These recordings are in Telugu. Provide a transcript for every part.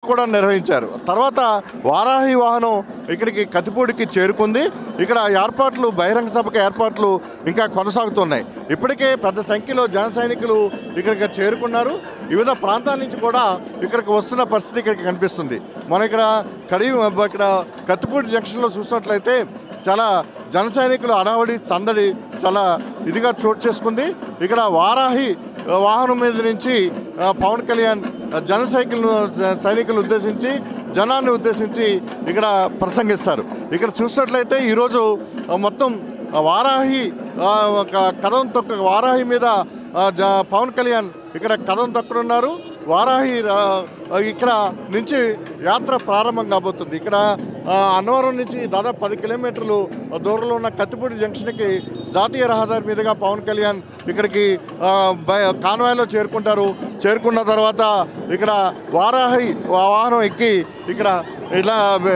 కూడా నిర్వహించారు తర్వాత వారాహి వాహనం ఇక్కడికి కత్తిపూడికి చేరుకుంది ఇక్కడ ఏర్పాట్లు బహిరంగ సభకు ఏర్పాట్లు ఇంకా కొనసాగుతున్నాయి ఇప్పటికే పెద్ద సంఖ్యలో జన సైనికులు ఇక్కడికి చేరుకున్నారు వివిధ ప్రాంతాల నుంచి కూడా ఇక్కడికి వస్తున్న పరిస్థితి ఇక్కడికి కనిపిస్తుంది మనం ఇక్కడ కడి ఇక్కడ కత్తిపూడి జంక్షన్లో చూసినట్లయితే చాలా జన సైనికులు అడావడి సందడి చాలా ఇదిగా చోటు చేసుకుంది ఇక్కడ వారాహి ఆ, వాహనం మీద నుంచి ఆ, పవన్ కళ్యాణ్ ఆ, జన సైకిల్ను జ- సైనికులను ఉద్దేశించి జనాన్ని ఉద్దేశించి ఇక్కడ ప్రసంగిస్తారు ఇక్కడ చూసినట్లయితే ఈరోజు ఆ, మొత్తం ఆ, వారాహి ఆ, ఒక కథం తొక్క వారాహి మీద ఆ, జ- పవన్ కళ్యాణ్ ఇక్కడ కథం తొక్కనున్నారు వారాహి ఆ, ఇక్కడ నుంచి యాత్ర ప్రారంభం కాబోతుంది ఇక్కడ ఆ, అన్నవరం నుంచి దాదాపు పది కిలోమీటర్లు దూరంలో ఉన్న కత్తిపూడి జంక్షన్కి జాతీయ రహదారి మీదుగా పవన్ కళ్యాణ్ ఇక్కడికి ఆ, బై- కాన్వాయ్లో చేరుకుంటారు చేరుకున్న తర్వాత ఇక్కడ వారాహి వాహనం ఎక్కి ఇక్కడ ఇలా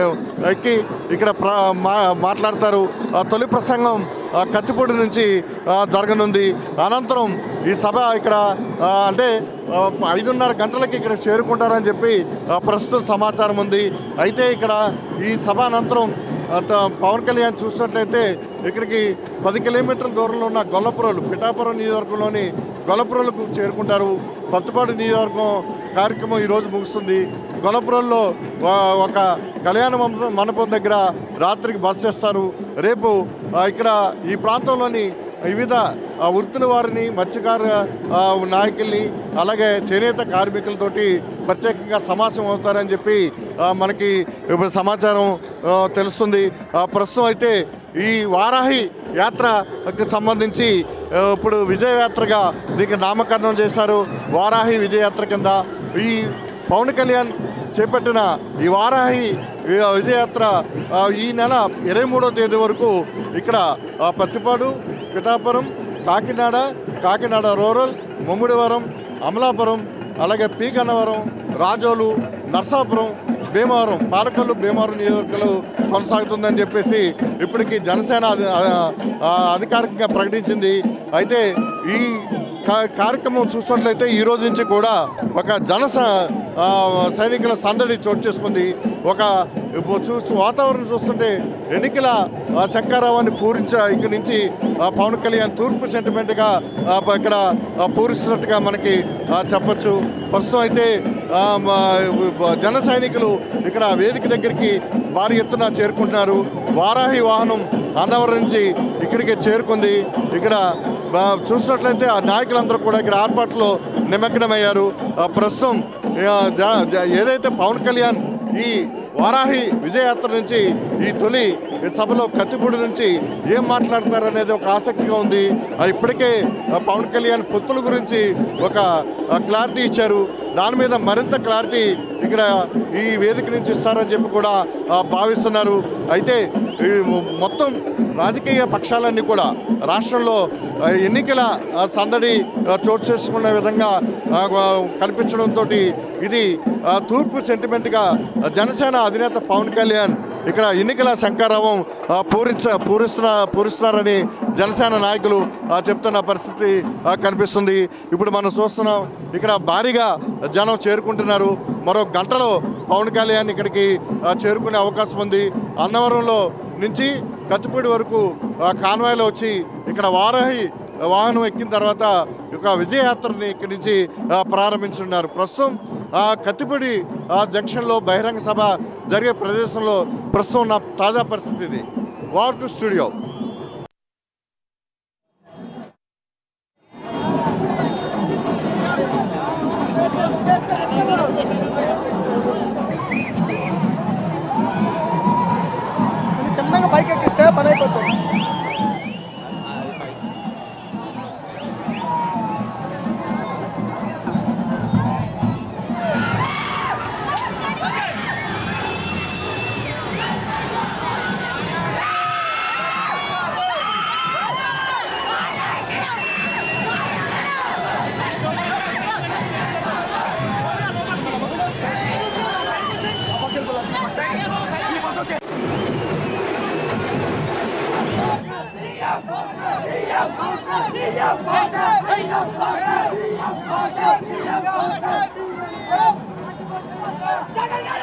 ఎక్కి ఇక్కడ ప్ర మా మాట్లాడతారు ఆ, తొలి ప్రసంగం ఆ, కత్తిపూడి నుంచి ఆ, జరగనుంది అనంతరం ఈ సభ ఇక్కడ ఆ, అంటే ఆ, ఐదున్నర గంటలకి ఇక్కడ చేరుకుంటారని చెప్పి ఆ, ప్రస్తుత సమాచారం ఉంది అయితే ఇక్కడ ఈ సభ అనంతరం ఆ, త- పవన్ కళ్యాణ్ చూసినట్లయితే ఇక్కడికి పది కిలోమీటర్ల దూరంలో ఉన్న గొల్లపురోలు పిఠాపురం నియోజకవర్గంలోని గొల్లపురోలకు చేరుకుంటారు కొత్తపాడు నియోజకవర్గం కార్యక్రమం ఈరోజు ముగుస్తుంది గొల్లపురంలో ఆ, ఒక కళ్యాణ మండపం మండపం దగ్గర రాత్రికి బస్ చేస్తారు రేపు ఆ, ఇక్కడ ఈ ప్రాంతంలోని వివిధ ఆ, వృత్తుల వారిని మత్స్యకార ఆ, నాయకుల్ని అలాగే చేనేత కార్మికులతోటి ప్రత్యేకంగా సమావేశం అవుతారని చెప్పి ఆ, మనకి ఇప్పుడు సమాచారం ఆ, తెలుస్తుంది ఆ, ప్రస్తుతం అయితే ఈ వారాహి యాత్రకు సంబంధించి ఆ, ఇప్పుడు విజయయాత్రగా దీనికి నామకరణం చేశారు వారాహి విజయయాత్ర కింద ఈ పవన్ కళ్యాణ్ చేపట్టిన ఈ వారాహి ఈ విజయయాత్ర ఆ, ఈ నెల ఇరవై మూడో తేదీ వరకు ఇక్కడ ఆ, పత్తిపాడు పిఠాపురం కాకినాడ కాకినాడ రూరల్ ముమ్మిడివరం అమలాపురం అలాగే పి గన్నవరం రాజోలు నర్సాపురం భీమవరం పాలకొల్లు భీమవరం నియోజకవర్గాలు కొనసాగుతుందని చెప్పేసి ఇప్పటికీ జనసేన అధి- ఆ- ఆ అధికారికంగా ప్రకటించింది అయితే ఈ కా- కార్యక్రమం చూసినట్లయితే ఈ రోజు నుంచి కూడా ఒక జన స- ఆ, సైనికుల సందడి చోటు చేసుకుంది ఒక ఇప్పుడు చూస్తూ వాతావరణం చూస్తుంటే ఎన్నికల ఆ, శంకరావాన్ని పూరించ ఇక్కడి నుంచి ఆ, పవన్ కళ్యాణ్ తూర్పు సెంటిమెంట్గా ఆ, ప- ఇక్కడ ఆ, పూరిస్తున్నట్టుగా మనకి ఆ, చెప్పొచ్చు ప్రస్తుతం అయితే ఆ, మా- జన సైనికులు ఇక్కడ వేదిక దగ్గరికి భారీ ఎత్తున చేరుకుంటున్నారు వారాహి వాహనం అన్నవరం నుంచి ఇక్కడికి చేరుకుంది ఇక్కడ ఆ, చూసినట్లయితే ఆ నాయకులందరూ కూడా ఇక్కడ ఏర్పాట్లో నిమగ్నమయ్యారు ఆ, ప్రస్తుతం ఆ, జ- జ- ఏదైతే పవన్ కళ్యాణ్ ఈ వారాహి విజయయాత్ర నుంచి ఈ తొలి సభలో కత్తిపూడి నుంచి ఏం మాట్లాడతారనేది ఒక ఆసక్తిగా ఉంది ఆ, ఇప్పటికే ఆ, పవన్ కళ్యాణ్ పొత్తుల గురించి ఒక ఆ, క్లారిటీ ఇచ్చారు దాని మీద మరింత క్లారిటీ ఇక్కడ ఈ వేదిక నుంచి ఇస్తారని చెప్పి కూడా ఆ, భావిస్తున్నారు అయితే ఈ మొత్తం రాజకీయ పక్షాలన్నీ కూడా రాష్ట్రంలో ఆ, ఎన్నికల ఆ, సందడి ఆ, చోటు చేసుకున్న విధంగా ఆ, కనిపించడంతో ఇది ఆ, తూర్పు సెంటిమెంట్గా ఆ, జనసేన అధినేత పవన్ కళ్యాణ్ ఇక్కడ ఎన్నికల శంకారావం ఆ, పూరించ పూరిస్తున్న పూరిస్తున్నారని జనసేన నాయకులు ఆ, చెప్తున్న పరిస్థితి ఆ, కనిపిస్తుంది ఇప్పుడు మనం చూస్తున్నాం ఇక్కడ భారీగా జనం చేరుకుంటున్నారు మరో గంటలో పవన్ కళ్యాణ్ ఇక్కడికి ఆ, చేరుకునే అవకాశం ఉంది అన్నవరంలో నుంచి కత్తిపూడి వరకు ఆ, కాన్వాయ్లో వచ్చి ఇక్కడ వారాహి వాహనం ఎక్కిన తర్వాత ఒక విజయయాత్రని ఇక్కడి నుంచి ఆ, ప్రారంభించున్నారు ప్రస్తుతం ఆ కత్తిపూడి ఆ జంక్షన్లో బహిరంగ సభ జరిగే ప్రదేశంలో ప్రస్తుతం ఉన్న తాజా పరిస్థితి ఇది వార్ టు స్టూడియో చిన్నగా పైకి ఎక్కిస్తే పని అయిపోతుంది జగన్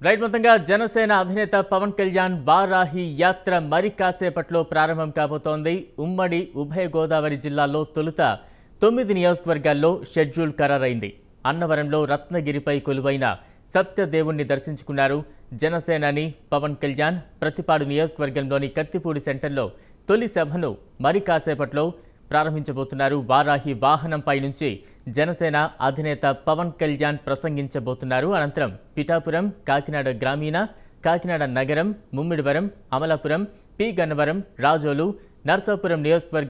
రైట్ మొత్తంగా జనసేన అధినేత పవన్ కళ్యాణ్ వారాహి యాత్ర మరి కాసేపట్లో ప్రారంభం కాబోతోంది ఉమ్మడి ఉభయ గోదావరి జిల్లాల్లో తొలుత తొమ్మిది నియోజకవర్గాల్లో షెడ్యూల్ ఖరారైంది అన్నవరంలో రత్నగిరిపై కొలువైన సత్యదేవుణ్ణి దర్శించుకున్నారు జనసేనాని పవన్ కళ్యాణ్ ప్రతిపాడు నియోజకవర్గంలోని కత్తిపూడి సెంటర్లో తొలి సభను మరి కాసేపట్లో ప్రారంభించబోతున్నారు వారాహి వాహనంపై నుంచి జనసేన అధినేత పవన్ కళ్యాణ్ ప్రసంగించబోతున్నారు అనంతరం పిఠాపురం కాకినాడ గ్రామీణ కాకినాడ నగరం ముమ్మిడివరం అమలాపురం పి గన్నవరం రాజోలు నర్సాపురం నియోజకవర్గ